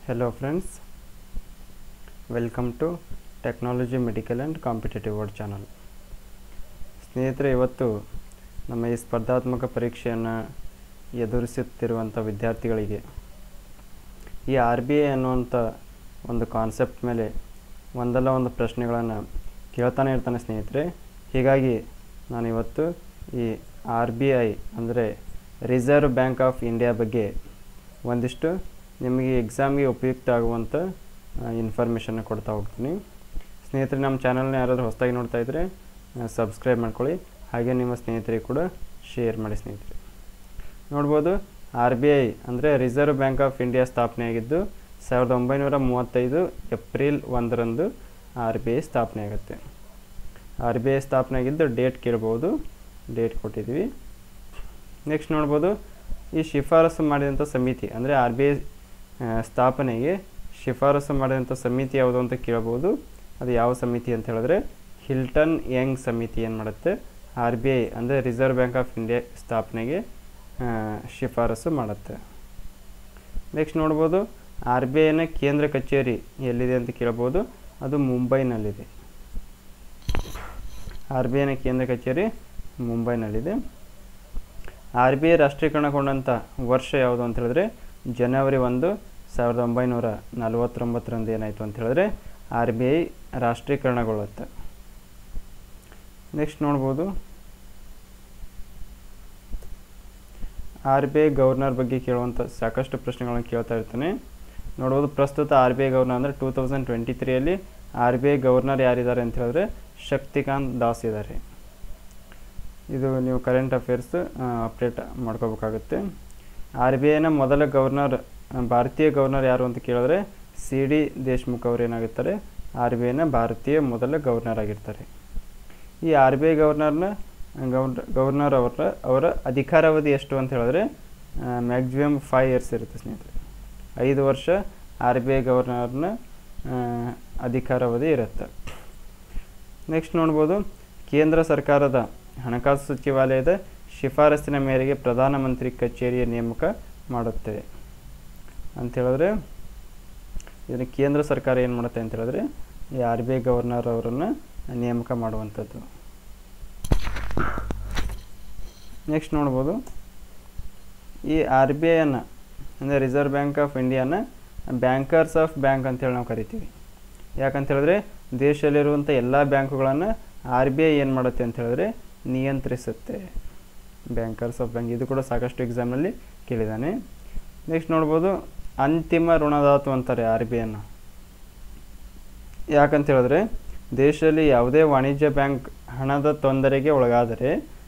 Hello friends, welcome to technology medical and competitive world channel ಸ್ನೇಹಿತರೆ ಇವತ್ತು ನಮ್ಮ ಈ ಸ್ಪರ್ಧಾತ್ಮಕ ಪರೀಕ್ಷೆಯನ್ನು ಎದುರಿಸುತ್ತಿರುವಂಥ ವಿದ್ಯಾರ್ಥಿಗಳಿಗೆ ಈ ಆರ್ ಬಿ ಐ ಅನ್ನುವಂಥ ಒಂದು ಕಾನ್ಸೆಪ್ಟ್ ಮೇಲೆ ಒಂದಲ್ಲ ಒಂದು ಪ್ರಶ್ನೆಗಳನ್ನು ಕೇಳ್ತಾನೆ ಇರ್ತಾನೆ ಸ್ನೇಹಿತರೆ ಹೀಗಾಗಿ ನಾನು ಇವತ್ತು ಈ ಆರ್ ಬಿ ಐ ಅಂದರೆ ರಿಸರ್ವ್ ಬ್ಯಾಂಕ್ ಆಫ್ ಇಂಡಿಯಾ ಬಗ್ಗೆ ಒಂದಿಷ್ಟು ನಿಮಗೆ ಎಕ್ಸಾಮ್ಗೆ ಉಪಯುಕ್ತ ಆಗುವಂಥ ಇನ್ಫಾರ್ಮೇಷನ್ನ ಕೊಡ್ತಾ ಹೋಗ್ತೀನಿ ಸ್ನೇಹಿತರೆ ನಮ್ಮ ಚಾನಲ್ನ ಯಾರಾದರೂ ಹೊಸದಾಗಿ ನೋಡ್ತಾ ಇದ್ದರೆ ಸಬ್ಸ್ಕ್ರೈಬ್ ಮಾಡ್ಕೊಳ್ಳಿ ಹಾಗೆ ನಿಮ್ಮ ಸ್ನೇಹಿತರಿಗೆ ಕೂಡ ಶೇರ್ ಮಾಡಿ ಸ್ನೇಹಿತರೆ ನೋಡ್ಬೋದು ಆರ್ ಬಿ ಐ ಅಂದರೆ ರಿಸರ್ವ್ ಬ್ಯಾಂಕ್ ಆಫ್ ಇಂಡಿಯಾ ಸ್ಥಾಪನೆಯಾಗಿದ್ದು ಸಾವಿರದ ಒಂಬೈನೂರ ಮೂವತ್ತೈದು ಏಪ್ರಿಲ್ ಒಂದರಂದು ಆರ್ ಬಿ ಐ ಸ್ಥಾಪನೆ ಆಗುತ್ತೆ ಆರ್ ಬಿ ಐ ಸ್ಥಾಪನೆ ಆಗಿದ್ದು ಡೇಟ್ ಕೇಳ್ಬೋದು ಡೇಟ್ ಕೊಟ್ಟಿದ್ವಿ ನೆಕ್ಸ್ಟ್ ನೋಡ್ಬೋದು ಈ ಶಿಫಾರಸು ಮಾಡಿದಂಥ ಸಮಿತಿ ಅಂದರೆ ಆರ್ ಬಿ ಐ ಸ್ಥಾಪನೆಗೆ ಶಿಫಾರಸು ಮಾಡಿದಂಥ ಸಮಿತಿ ಯಾವುದು ಅಂತ ಕೇಳ್ಬೋದು ಅದು ಯಾವ ಸಮಿತಿ ಅಂತ ಹೇಳಿದ್ರೆ ಹಿಲ್ಟನ್ ಯಂಗ್ ಸಮಿತಿ ಏನು ಮಾಡುತ್ತೆ ಆರ್ ಬಿ ಐ ಅಂದರೆ ರಿಸರ್ವ್ ಬ್ಯಾಂಕ್ ಆಫ್ ಇಂಡಿಯಾ ಸ್ಥಾಪನೆಗೆ ಆ, ಶಿಫಾರಸು ಮಾಡುತ್ತೆ ನೆಕ್ಸ್ಟ್ ನೋಡ್ಬೋದು ಆರ್ ಬಿ ಐನ ಕೇಂದ್ರ ಕಚೇರಿ ಎಲ್ಲಿದೆ ಅಂತ ಕೇಳ್ಬೋದು ಅದು ಮುಂಬೈನಲ್ಲಿದೆ ಆರ್ ಬಿ ಐನ ಕೇಂದ್ರ ಕಚೇರಿ ಮುಂಬೈನಲ್ಲಿದೆ ಆರ್ ಬಿ ಐ ರಾಷ್ಟ್ರೀಕರಣಗೊಂಡಂಥ ವರ್ಷ ಯಾವುದು ಅಂತ ಹೇಳಿದ್ರೆ ಜನವರಿ ಒಂದು ಸಾವಿರದ ಒಂಬೈನೂರ ನಲವತ್ತೊಂಬತ್ತರಂದು ಏನಾಯಿತು ಅಂತ ಹೇಳಿದ್ರೆ ಆರ್ ಬಿ ಐ ರಾಷ್ಟ್ರೀಕರಣಗೊಳ್ಳುತ್ತೆ ನೆಕ್ಸ್ಟ್ ನೋಡ್ಬೋದು ಆರ್ ಬಿ ಐ ಗವರ್ನರ್ ಬಗ್ಗೆ ಕೇಳುವಂಥ ಸಾಕಷ್ಟು ಪ್ರಶ್ನೆಗಳನ್ನು ಕೇಳ್ತಾ ಇರ್ತಾನೆ ನೋಡ್ಬೋದು ಪ್ರಸ್ತುತ ಆರ್ ಬಿ ಐ ಗವರ್ನರ್ ಅಂದರೆ ಟೂ ತೌಸಂಡ್ ಟ್ವೆಂಟಿ ತ್ರೀಯಲ್ಲಿ ಆರ್ ಬಿ ಐ ಗವರ್ನರ್ ಯಾರಿದ್ದಾರೆ ಅಂತ ಹೇಳಿದ್ರೆ ಶಕ್ತಿಕಾಂತ್ ದಾಸ್ ಇದ್ದಾರೆ ಇದು ನೀವು ಕರೆಂಟ್ ಅಫೇರ್ಸ್ ಅಪ್ಡೇಟ್ ಮಾಡ್ಕೋಬೇಕಾಗುತ್ತೆ ಆರ್ ಬಿ ಐನ ಮೊದಲ ಗವರ್ನರ್ ಆ, ಭಾರತೀಯ ಗವರ್ನರ್ ಯಾರು ಅಂತ ಕೇಳಿದ್ರೆ ಸಿ ಡಿ ದೇಶ್ಮುಖ್ ಅವರು ಏನಾಗಿರ್ತಾರೆ ಆರ್ ಬಿ ಐನ ಭಾರತೀಯ ಮೊದಲ ಗವರ್ನರ್ ಆಗಿರ್ತಾರೆ ಈ ಆರ್ ಬಿ ಐ ಗವರ್ನರ್ನ ಗವರ್ನ ಗವರ್ನರ್ ಅವರ ಅವರ ಅಧಿಕಾರಾವಧಿ ಎಷ್ಟು ಅಂತ ಹೇಳಿದ್ರೆ ಮ್ಯಾಕ್ಸಿಮಮ್ ಫೈವ್ ಇಯರ್ಸ್ ಇರುತ್ತೆ ಸ್ನೇಹಿತರೆ ಐದು ವರ್ಷ ಆರ್ ಬಿ ಐ ಗವರ್ನರ್ನ ಆ, ಅಧಿಕಾರಾವಧಿ ಇರುತ್ತೆ ನೆಕ್ಸ್ಟ್ ನೋಡ್ಬೋದು ಕೇಂದ್ರ ಸರ್ಕಾರದ ಹಣಕಾಸು ಸಚಿವಾಲಯದ ಶಿಫಾರಸ್ಸಿನ ಮೇರೆಗೆ ಪ್ರಧಾನಮಂತ್ರಿ ಕಚೇರಿಯ ನೇಮಕ ಮಾಡುತ್ತದೆ ಅಂತ ಹೇಳಿದ್ರೆ ಇದನ್ನು ಕೇಂದ್ರ ಸರ್ಕಾರ ಏನು ಮಾಡುತ್ತೆ ಅಂತ ಹೇಳಿದ್ರೆ ಈ ಆರ್ ಬಿ ಐ ಗವರ್ನರ್ ಅವರನ್ನು ನೇಮಕ ಮಾಡುವಂಥದ್ದು ನೆಕ್ಸ್ಟ್ ನೋಡ್ಬೋದು ಈ ಆರ್ ಬಿ ಐಯನ್ನು ಅಂದರೆ ರಿಸರ್ವ್ ಬ್ಯಾಂಕ್ ಆಫ್ ಇಂಡಿಯಾನ ಬ್ಯಾಂಕರ್ಸ್ ಆಫ್ ಬ್ಯಾಂಕ್ ಅಂತೇಳಿ ನಾವು ಕರಿತೀವಿ ಯಾಕಂತ ಹೇಳಿದ್ರೆ ದೇಶದಲ್ಲಿರುವಂಥ ಎಲ್ಲ ಬ್ಯಾಂಕುಗಳನ್ನು ಆರ್ ಬಿ ಐ ಏನು ಮಾಡುತ್ತೆ ಅಂತ ಹೇಳಿದ್ರೆ ನಿಯಂತ್ರಿಸುತ್ತೆ ಬ್ಯಾಂಕರ್ಸ್ ಆಫ್ ಬ್ಯಾಂಕ್ ಇದು ಕೂಡ ಸಾಕಷ್ಟು ಎಕ್ಸಾಮ್ನಲ್ಲಿ ಕೇಳಿದ್ದಾನೆ ನೆಕ್ಸ್ಟ್ ನೋಡ್ಬೋದು ಅಂತಿಮ ಋಣದಾತು ಅಂತಾರೆ ಆರ್ ಬಿ ಐನ ಯಾಕಂತ ಹೇಳಿದ್ರೆ ದೇಶದಲ್ಲಿ ಯಾವುದೇ ವಾಣಿಜ್ಯ ಬ್ಯಾಂಕ್ ಹಣದ ತೊಂದರೆಗೆ ಒಳಗಾದರೆ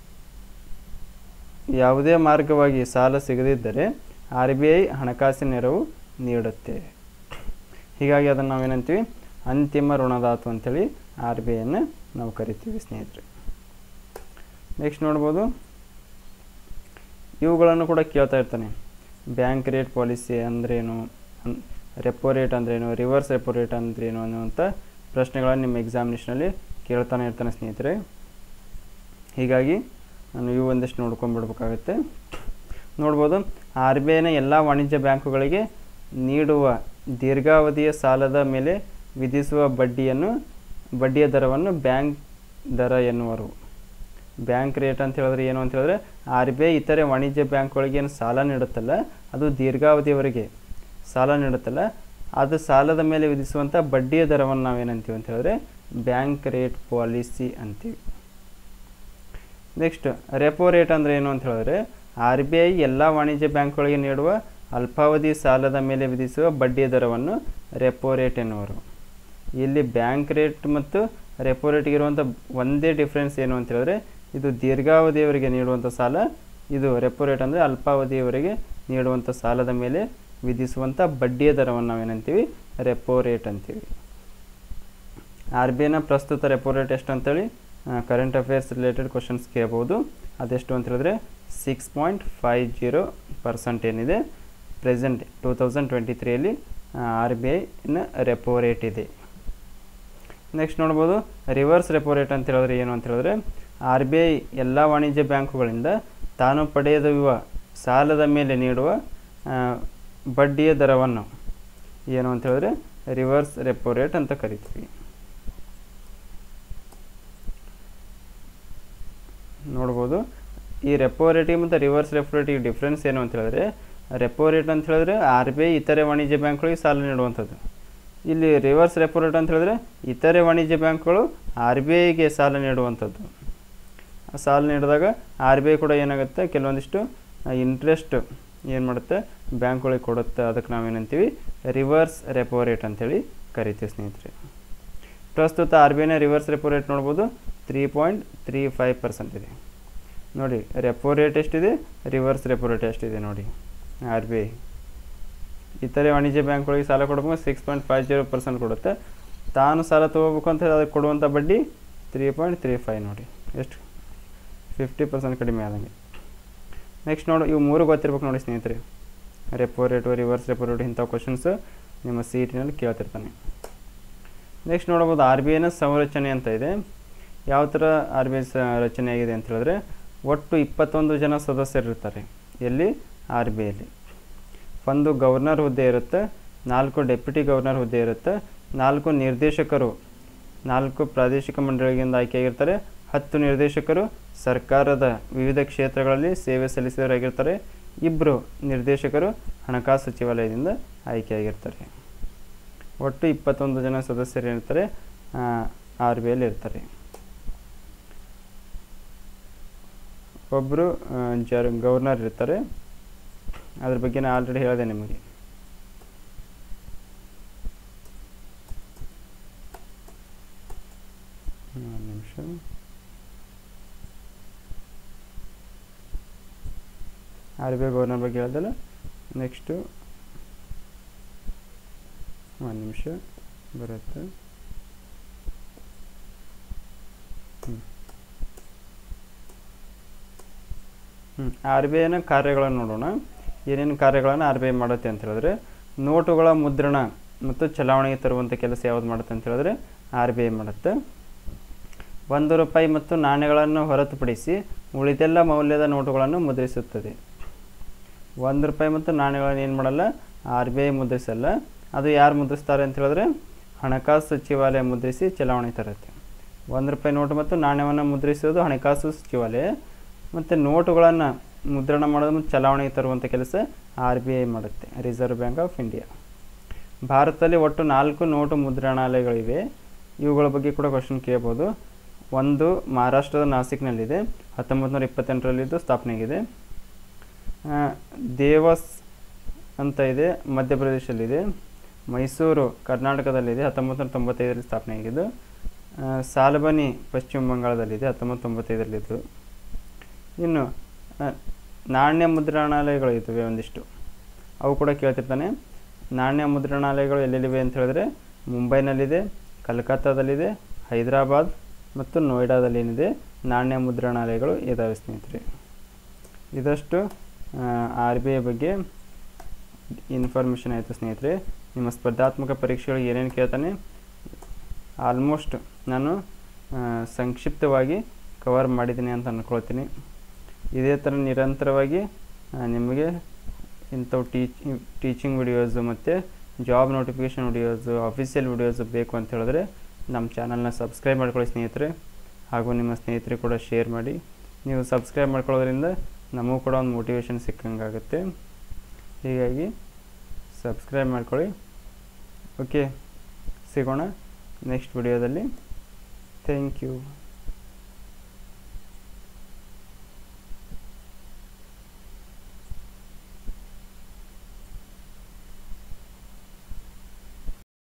ಯಾವುದೇ ಮಾರ್ಗವಾಗಿ ಸಾಲ ಸಿಗದಿದ್ದರೆ ಆರ್ ಬಿ ಐ ಹಣಕಾಸಿನ ನೆರವು ನೀಡುತ್ತೆ ಹೀಗಾಗಿ ಅದನ್ನು ನಾವೇನಂತೀವಿ ಅಂತಿಮ ಋಣದಾತು ಅಂತೇಳಿ ಆರ್ ಬಿ ಐನ ನಾವು ಕರಿತೀವಿ ಸ್ನೇಹಿತರೆ ನೆಕ್ಸ್ಟ್ ನೋಡ್ಬೋದು ಇವುಗಳನ್ನು ಕೂಡ ಕೇಳ್ತಾ ಇರ್ತಾನೆ ಬ್ಯಾಂಕ್ ರೇಟ್ ಪಾಲಿಸಿ ಅಂದ್ರೇನು ಅನ್- ರೆಪೋ ರೇಟ್ ಅಂದ್ರೇನು ರಿವರ್ಸ್ ರೆಪೋ ರೇಟ್ ಅಂದ್ರೇನು ಅನ್ನುವಂಥ ಪ್ರಶ್ನೆಗಳನ್ನು ನಿಮ್ಮ ಎಕ್ಸಾಮಿನೇಷನಲ್ಲಿ ಕೇಳ್ತಾನೆ ಇರ್ತಾನೆ ಸ್ನೇಹಿತರೆ ಹೀಗಾಗಿ ನಾನು ಇವು ಒಂದಿಷ್ಟು ನೋಡ್ಕೊಂಡ್ಬಿಡ್ಬೇಕಾಗತ್ತೆ ನೋಡ್ಬೋದು ಆರ್ ಬಿ ಐನ ಎಲ್ಲ ವಾಣಿಜ್ಯ ಬ್ಯಾಂಕುಗಳಿಗೆ ನೀಡುವ ದೀರ್ಘಾವಧಿಯ ಸಾಲದ ಮೇಲೆ ವಿಧಿಸುವ ಬಡ್ಡಿಯನ್ನು ಬಡ್ಡಿಯ ದರವನ್ನು ಬ್ಯಾಂಕ್ ದರ ಎನ್ನುವರು ಬ್ಯಾಂಕ್ ರೇಟ್ ಅಂತ ಹೇಳಿದ್ರೆ ಏನು ಅಂತ ಹೇಳಿದ್ರೆ ಆರ್ ಬಿ ಐ ಇತರೆ ವಾಣಿಜ್ಯ ಬ್ಯಾಂಕ್ಗಳಿಗೆ ಏನು ಸಾಲ ನೀಡುತ್ತಲ್ಲ ಅದು ದೀರ್ಘಾವಧಿಯವರೆಗೆ ಸಾಲ ನೀಡುತ್ತಲ್ಲ ಅದು ಸಾಲದ ಮೇಲೆ ವಿಧಿಸುವಂಥ ಬಡ್ಡಿಯ ದರವನ್ನು ನಾವೇನಂತೀವಿ ಅಂತ ಹೇಳಿದ್ರೆ ಬ್ಯಾಂಕ್ ರೇಟ್ ಪಾಲಿಸಿ ಅಂತೀವಿ ನೆಕ್ಸ್ಟ್ ರೆಪೋ ರೇಟ್ ಅಂದರೆ ಏನು ಅಂತ ಹೇಳಿದ್ರೆ ಆರ್ ಬಿ ಐ ಎಲ್ಲ ವಾಣಿಜ್ಯ ಬ್ಯಾಂಕ್ಗಳಿಗೆ ನೀಡುವ ಅಲ್ಪಾವಧಿ ಸಾಲದ ಮೇಲೆ ವಿಧಿಸುವ ಬಡ್ಡಿಯ ದರವನ್ನು ರೆಪೋ ರೇಟ್ ಎನ್ನುವರು ಇಲ್ಲಿ ಬ್ಯಾಂಕ್ ರೇಟ್ ಮತ್ತು ರೆಪೋ ರೇಟ್ಗೆ ಇರುವಂಥ ಒಂದೇ ಡಿಫ್ರೆನ್ಸ್ ಏನು ಅಂತ ಹೇಳಿದ್ರೆ ಇದು ದೀರ್ಘಾವಧಿಯವರೆಗೆ ನೀಡುವಂಥ ಸಾಲ ಇದು ರೆಪೋ ರೇಟ್ ಅಂದರೆ ಅಲ್ಪಾವಧಿಯವರೆಗೆ ನೀಡುವಂಥ ಸಾಲದ ಮೇಲೆ ವಿಧಿಸುವಂಥ ಬಡ್ಡಿಯ ದರವನ್ನು ನಾವೇನಂತೀವಿ ರೆಪೋ ರೇಟ್ ಅಂತೀವಿ ಆರ್ ಬಿ ಐನ ಪ್ರಸ್ತುತ ರೆಪೋ ರೇಟ್ ಎಷ್ಟು ಅಂತೇಳಿ ಕರೆಂಟ್ ಅಫೇರ್ಸ್ ರಿಲೇಟೆಡ್ ಕ್ವಶನ್ಸ್ ಕೇಳ್ಬೋದು ಅದೆಷ್ಟು ಅಂತ ಹೇಳಿದ್ರೆ six point five zero percent ಏನಿದೆ ಪ್ರೆಸೆಂಟ್ ಟೂ ತೌಸಂಡ್ ಟ್ವೆಂಟಿ ತ್ರೀಯಲ್ಲಿ ಆರ್ ಬಿ ಐನ ರೆಪೋ ರೇಟ್ ಇದೆ ನೆಕ್ಸ್ಟ್ ನೋಡ್ಬೋದು ರಿವರ್ಸ್ ರೆಪೋ ರೇಟ್ ಅಂತ ಹೇಳಿದ್ರೆ ಏನು ಅಂತ ಹೇಳಿದ್ರೆ ಆರ್ ಬಿ ಐ ಎಲ್ಲ ವಾಣಿಜ್ಯ ಬ್ಯಾಂಕುಗಳಿಂದ ತಾನು ಪಡೆದಿರುವ ಸಾಲದ ಮೇಲೆ ನೀಡುವ ಆ, ಬಡ್ಡಿಯ ದರವನ್ನು ಏನು ಅಂತ ಹೇಳಿದ್ರೆ ರಿವರ್ಸ್ ರೆಪೋ ರೇಟ್ ಅಂತ ಕರಿತೀವಿ ನೋಡ್ಬೋದು ಈ ರೆಪೋ ರೇಟಿಗೆ ಮತ್ತು ರಿವರ್ಸ್ ರೆಪೋ ರೇಟಿಗೆ ಡಿಫ್ರೆನ್ಸ್ ಏನು ಅಂತ ಹೇಳಿದ್ರೆ ರೆಪೋ ರೇಟ್ ಅಂತ ಹೇಳಿದ್ರೆ ಆರ್ ಬಿ ಐ ಇತರೆ ವಾಣಿಜ್ಯ ಬ್ಯಾಂಕ್ಗಳಿಗೆ ಸಾಲ ನೀಡುವಂಥದ್ದು ಇಲ್ಲಿ ರಿವರ್ಸ್ ರೆಪೋ ರೇಟ್ ಅಂತ ಹೇಳಿದ್ರೆ ಇತರೆ ವಾಣಿಜ್ಯ ಬ್ಯಾಂಕ್ಗಳು ಆರ್ ಬಿ ಐಗೆ ಸಾಲ ನೀಡುವಂಥದ್ದು ಆ ಸಾಲ ನೀಡಿದಾಗ ಆರ್ ಬಿ ಐ ಕೂಡ ಏನಾಗುತ್ತೆ ಕೆಲವೊಂದಿಷ್ಟು ಇಂಟ್ರೆಸ್ಟ್ ಏನು ಮಾಡುತ್ತೆ ಬ್ಯಾಂಕ್ಗಳಿಗೆ ಕೊಡುತ್ತೆ ಅದಕ್ಕೆ ನಾವೇನಂತೀವಿ ರಿವರ್ಸ್ ರೆಪೋ ರೇಟ್ ಅಂತೇಳಿ ಕರಿತೀವಿ ಸ್ನೇಹಿತರೆ ಪ್ರಸ್ತುತ ಆರ್ ಬಿ ಐನ ರಿವರ್ಸ್ ರೆಪೋ ರೇಟ್ ನೋಡ್ಬೋದು three point three five percent ಇದೆ ನೋಡಿ ರೆಪೋ ರೇಟ್ ಎಷ್ಟಿದೆ ರಿವರ್ಸ್ ರೆಪೋ ರೇಟ್ ಎಷ್ಟಿದೆ ನೋಡಿ ಆರ್ ಬಿ ಐ ಇತರೆ ವಾಣಿಜ್ಯ ಬ್ಯಾಂಕ್ಗಳಿಗೆ ಸಾಲ ಕೊಡಬೇಕು six point five zero percent ಕೊಡುತ್ತೆ ತಾನು ಸಾಲ ತೊಗೋಬೇಕು ಅಂತ ಹೇಳಿ ಅದಕ್ಕೆ ಕೊಡುವಂಥ ಬಡ್ಡಿ ತ್ರೀ ಪಾಯಿಂಟ್ ತ್ರೀ ಫೈವ್ ನೋಡಿ ಎಷ್ಟು ಫಿಫ್ಟಿ ಪರ್ಸೆಂಟ್ ಕಡಿಮೆ ಆದಂಗೆ ನೆಕ್ಸ್ಟ್ ನೋಡು ಇವು ಮೂರು ಗೊತ್ತಿರ್ಬೇಕು ನೋಡಿ ಸ್ನೇಹಿತರೆ repo rate reverse repo rate ಇಂಥ ಕ್ವಶನ್ಸ್ ನಿಮ್ಮ ಸಿ ಇ ಟಿನಲ್ಲಿ ಕೇಳ್ತಿರ್ತಾನೆ ನೆಕ್ಸ್ಟ್ ನೋಡ್ಬೋದು ಆರ್ ಬಿ ಐನ ಸಂರಚನೆ ಅಂತ ಇದೆ ಯಾವ ಥರ ಆರ್ ಬಿ ಐ ಸ ರಚನೆ ಆಗಿದೆ ಅಂತ ಹೇಳಿದ್ರೆ ಒಟ್ಟು ಇಪ್ಪತ್ತೊಂದು ಜನ ಸದಸ್ಯರಿರ್ತಾರೆ ಎಲ್ಲಿ ಆರ್ ಬಿ ಐಲಿ ಒಂದು ಗವರ್ನರ್ ಹುದ್ದೆ ಇರುತ್ತೆ ನಾಲ್ಕು ಡೆಪ್ಯೂಟಿ ಗವರ್ನರ್ ಹುದ್ದೆ ಇರುತ್ತೆ ನಾಲ್ಕು ನಿರ್ದೇಶಕರು ನಾಲ್ಕು ಪ್ರಾದೇಶಿಕ ಮಂಡಳಿಗಳಿಂದ ಆಯ್ಕೆಯಾಗಿರ್ತಾರೆ ಹತ್ತು ನಿರ್ದೇಶಕರು ಸರ್ಕಾರದ ವಿವಿಧ ಕ್ಷೇತ್ರಗಳಲ್ಲಿ ಸೇವೆ ಸಲ್ಲಿಸಿದವರಾಗಿರ್ತಾರೆ ಇಬ್ಬರು ನಿರ್ದೇಶಕರು ಹಣಕಾಸು ಸಚಿವಾಲಯದಿಂದ ಆಯ್ಕೆಯಾಗಿರ್ತಾರೆ ಒಟ್ಟು ಇಪ್ಪತ್ತೊಂದು ಜನ ಸದಸ್ಯರು ಇರ್ತಾರೆ ಆರ್ ಬಿ ಐಲಿ ಇರ್ತಾರೆ ಒಬ್ಬರು ಜರ್ ಗವರ್ನರ್ ಇರ್ತಾರೆ ಅದ್ರ ಬಗ್ಗೆ ನಾನು ಆಲ್ರೆಡಿ ಹೇಳಿದೆ ನಿಮಗೆ ಒಂದು ನಿಮಿಷ ಆರ್ ಬಿ ಐ ಗವರ್ನರ್ ಬಗ್ಗೆ ಹೇಳ್ದಲ್ಲ ನೆಕ್ಸ್ಟು ಒಂದು ನಿಮಿಷ ಬರುತ್ತೆ ಹ್ಞೂ ಆರ್ ಬಿ ಐನ ಕಾರ್ಯಗಳನ್ನು ನೋಡೋಣ ಏನೇನು ಕಾರ್ಯಗಳನ್ನು ಆರ್ ಬಿ ಐ ಮಾಡುತ್ತೆ ಅಂತ ಹೇಳಿದ್ರೆ ನೋಟುಗಳ ಮುದ್ರಣ ಮತ್ತು ಚಲಾವಣೆಗೆ ತರುವಂಥ ಕೆಲಸ ಯಾವುದು ಮಾಡುತ್ತೆ ಅಂತ ಹೇಳಿದ್ರೆ ಆರ್ ಬಿ ಐ ಮಾಡುತ್ತೆ ಒಂದು ರೂಪಾಯಿ ಮತ್ತು ನಾಣ್ಯಗಳನ್ನು ಹೊರತುಪಡಿಸಿ ಉಳಿದೆಲ್ಲ ಮೌಲ್ಯದ ನೋಟುಗಳನ್ನು ಮುದ್ರಿಸುತ್ತದೆ ಒಂದು ರೂಪಾಯಿ ಮತ್ತು ನಾಣ್ಯಗಳನ್ನು ಏನು ಮಾಡಲ್ಲ ಆರ್ ಬಿ ಐ ಮುದ್ರಿಸಲ್ಲ ಅದು ಯಾರು ಮುದ್ರಿಸ್ತಾರೆ ಅಂತ ಹೇಳಿದ್ರೆ ಹಣಕಾಸು ಸಚಿವಾಲಯ ಮುದ್ರಿಸಿ ಚಲಾವಣೆ ತರುತ್ತೆ ಒಂದು ರೂಪಾಯಿ ನೋಟು ಮತ್ತು ನಾಣ್ಯವನ್ನು ಮುದ್ರಿಸೋದು ಹಣಕಾಸು ಸಚಿವಾಲಯ ಮತ್ತು ನೋಟುಗಳನ್ನು ಮುದ್ರಣ ಮಾಡೋದು ಮತ್ತು ಚಲಾವಣೆಗೆ ತರುವಂಥ ಕೆಲಸ ಆರ್ ಬಿ ಐ ಮಾಡುತ್ತೆ ರಿಸರ್ವ್ ಬ್ಯಾಂಕ್ ಆಫ್ ಇಂಡಿಯಾ ಭಾರತದಲ್ಲಿ ಒಟ್ಟು ನಾಲ್ಕು ನೋಟು ಮುದ್ರಣಾಲಯಗಳಿವೆ ಇವುಗಳ ಬಗ್ಗೆ ಕೂಡ ಕ್ವಶನ್ ಕೇಳ್ಬೋದು ಒಂದು ಮಹಾರಾಷ್ಟ್ರದ ನಾಸಿಕ್ನಲ್ಲಿದೆ ಹತ್ತೊಂಬತ್ತು ನೂರ ಇಪ್ಪತ್ತೆಂಟರಲ್ಲಿದ್ದು ಸ್ಥಾಪನೆಯಾಗಿದೆ ದೇವಸ್ ಅಂತ ಇದೆ ಮಧ್ಯಪ್ರದೇಶದಲ್ಲಿದೆ ಮೈಸೂರು ಕರ್ನಾಟಕದಲ್ಲಿದೆ ಹತ್ತೊಂಬತ್ತು ನೂರ ತೊಂಬತ್ತೈದರಲ್ಲಿ ಸ್ಥಾಪನೆಯಾಗಿದ್ದು ಸಾಲ್ಬನಿ ಪಶ್ಚಿಮ ಬಂಗಾಳದಲ್ಲಿದೆ ಹತ್ತೊಂಬತ್ತು ತೊಂಬತ್ತೈದರಲ್ಲಿದ್ದು ಇನ್ನು ನಾಣ್ಯ ಮುದ್ರಣಾಲಯಗಳು ಇದ್ದಾವೆ ಒಂದಿಷ್ಟು ಅವು ಕೂಡ ಕೇಳ್ತಿರ್ತಾನೆ ನಾಣ್ಯ ಮುದ್ರಣಾಲಯಗಳು ಎಲ್ಲೆಲ್ಲಿವೆ ಅಂತ ಹೇಳಿದ್ರೆ ಮುಂಬೈನಲ್ಲಿದೆ ಕಲ್ಕತ್ತಾದಲ್ಲಿದೆ ಹೈದರಾಬಾದ್ ಮತ್ತು ನೋಯ್ಡಾದಲ್ಲಿ ಏನಿದೆ ನಾಣ್ಯ ಮುದ್ರಣಾಲಯಗಳು ಇದ್ದಾವೆ ಸ್ನೇಹಿತರೆ ಇದಷ್ಟು ಆರ್ ಬಿ ಐ ಬಗ್ಗೆ ಇನ್ಫಾರ್ಮೇಷನ್ ಆಯಿತು ಸ್ನೇಹಿತರೆ ನಿಮ್ಮ ಸ್ಪರ್ಧಾತ್ಮಕ ಪರೀಕ್ಷೆಗಳಿಗೆ ಏನೇನು ಕೇಳ್ತಾನೆ ಆಲ್ಮೋಸ್ಟ್ ನಾನು ಸಂಕ್ಷಿಪ್ತವಾಗಿ ಕವರ್ ಮಾಡಿದ್ದೀನಿ ಅಂತ ಅಂದ್ಕೊಳ್ತೀನಿ ಇದೇ ಥರ ನಿರಂತರವಾಗಿ ನಿಮಗೆ ಇಂಥವು ಟೀಚ್ ಟೀಚಿಂಗ್ ವಿಡಿಯೋಸು ಮತ್ತು job notification videos official videos ಬೇಕು ಅಂತ ಹೇಳಿದ್ರೆ ನಮ್ಮ ಚಾನಲ್ನ ಸಬ್ಸ್ಕ್ರೈಬ್ ಮಾಡ್ಕೊಳ್ಳಿ ಸ್ನೇಹಿತರೆ ಹಾಗೂ ನಿಮ್ಮ ಸ್ನೇಹಿತರಿಗೆ ಕೂಡ ಶೇರ್ ಮಾಡಿ ನೀವು ಸಬ್ಸ್ಕ್ರೈಬ್ ಮಾಡ್ಕೊಳ್ಳೋದ್ರಿಂದ ನಮಗೂ ಕೂಡ ಒಂದು ಮೋಟಿವೇಶನ್ ಸಿಕ್ಕಂಗಾಗುತ್ತೆ ಹೀಗಾಗಿ ಸಬ್ಸ್ಕ್ರೈಬ್ ಮಾಡ್ಕೊಳ್ಳಿ ಓಕೆ ಸಿಗೋಣ ನೆಕ್ಸ್ಟ್ ವಿಡಿಯೋದಲ್ಲಿ ಥ್ಯಾಂಕ್ ಯು